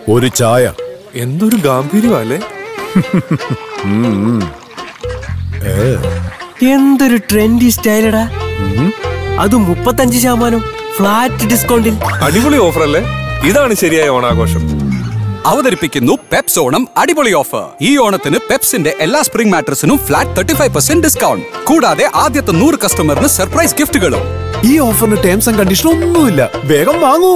ഒരു ചായ എന്തൊരു ഗാംഭീര്യമല്ലേ എന്തൊരു ട്രെൻഡി സ്റ്റൈലടാ അത് മുപ്പത്തഞ്ച് ശതമാനം ഫ്ലാറ്റ് ഡിസ്കൗണ്ടിൽ അടിപൊളി ഓഫർ അല്ലേ ഇതാണ് ശരിയായ ഓണാഘോഷം അവതരിപ്പിക്കുന്നു പെപ്സ് ഓണം അടിപൊളി ഓഫർ ഈ ഓണത്തിന് പെപ്സിന്റെ എല്ലാ സ്പ്രിംഗ് മാട്രസിനും flat thirty five percent discount കൂടാതെ ആദ്യത്തെ നൂറ് കസ്റ്റമറിന് സർപ്രൈസ് ഗിഫ്റ്റുകളും ഈ ഓഫറിന് ടേംസ് ആൻഡ് കണ്ടീഷൻ ഒന്നുമില്ല വേഗം വാങ്ങൂ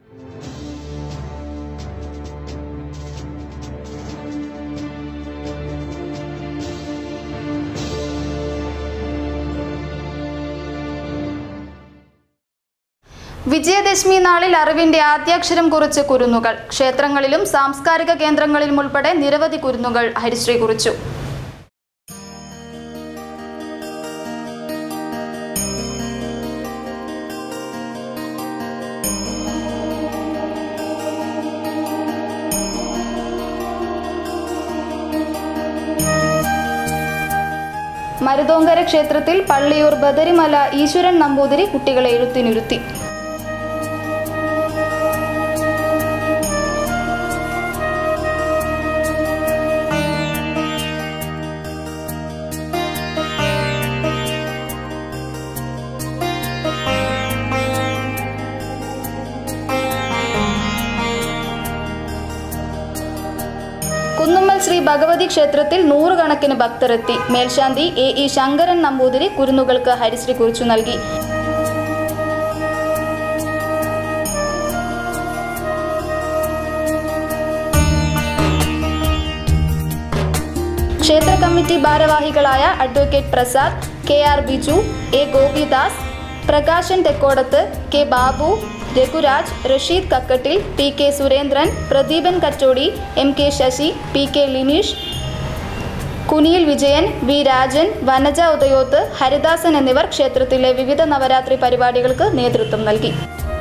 വിജയദശമി നാളിൽ അറിവിന്റെ ആദ്യാക്ഷരം കുറിച്ച് കുരുന്നുകൾ ക്ഷേത്രങ്ങളിലും സാംസ്കാരിക കേന്ദ്രങ്ങളിലും ഉൾപ്പെടെ നിരവധി കുരുന്നുകൾ ഹരിശ്രീ കുറിച്ചു മരുതോങ്കര ക്ഷേത്രത്തിൽ പള്ളിയൂർ ബദരിമല ഈശ്വരൻ നമ്പൂതിരി കുട്ടികളെ എഴുത്തിനിരുത്തി കുന്നുമ്മൽ ശ്രീ ഭഗവതി ക്ഷേത്രത്തിൽ നൂറുകണക്കിന് ഭക്തരെത്തി മേൽശാന്തി എ ഇ ശങ്കരൻ നമ്പൂതിരി കുരുന്നുകൾക്ക് ഹരിശ്രീ കുറിച്ചു നൽകി ക്ഷേത്ര കമ്മിറ്റി ഭാരവാഹികളായ advocate Prasad K R Biju A Gopidas Prakashan Thekkodath K Babu Raghuraj Rasheed Kakkattil T K Surendran Pradeepan Kachodi M K Sasi P K Lineesh Kuniyil Vijayan V Rajan Vanaja Udayoth Haridasan എന്നിവർ ക്ഷേത്രത്തിലെ വിവിധ നവരാത്രി പരിപാടികൾക്ക് നേതൃത്വം നൽകി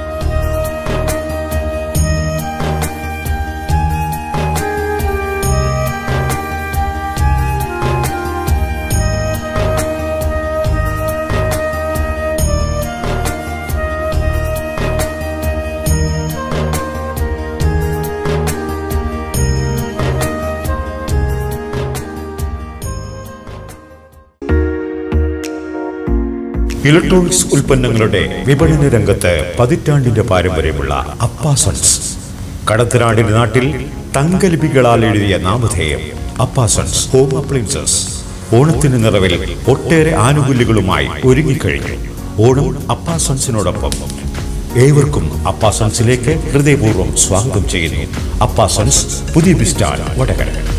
ഇലക്ട്രോണിക്സ് ഉൽപ്പന്നങ്ങളുടെ വിപണന രംഗത്ത് പതിറ്റാണ്ടിന്റെ പാരമ്പര്യമുള്ള അപ്പാസൺസ് കടത്തനാടിന്റെ നാട്ടിൽ തങ്കലിപികളാൽ എഴുതിയ നാമധേയം അപ്പാസൺസ് ഹോം അപ്ലയൻസസ് ഓണത്തിന് നിറവിൽ ഒട്ടേറെ ആനുകൂല്യങ്ങളുമായി ഒരുങ്ങിക്കഴിഞ്ഞു ഓണം അപ്പാസൺസിനോടൊപ്പം ഏവർക്കും അപ്പാസൺസിലേക്ക് ഹൃദയപൂർവ്വം സ്വാഗതം ചെയ്യുന്നു അപ്പാസൺസ് പുതിയ ബിസ്റ്റാൻ വടകര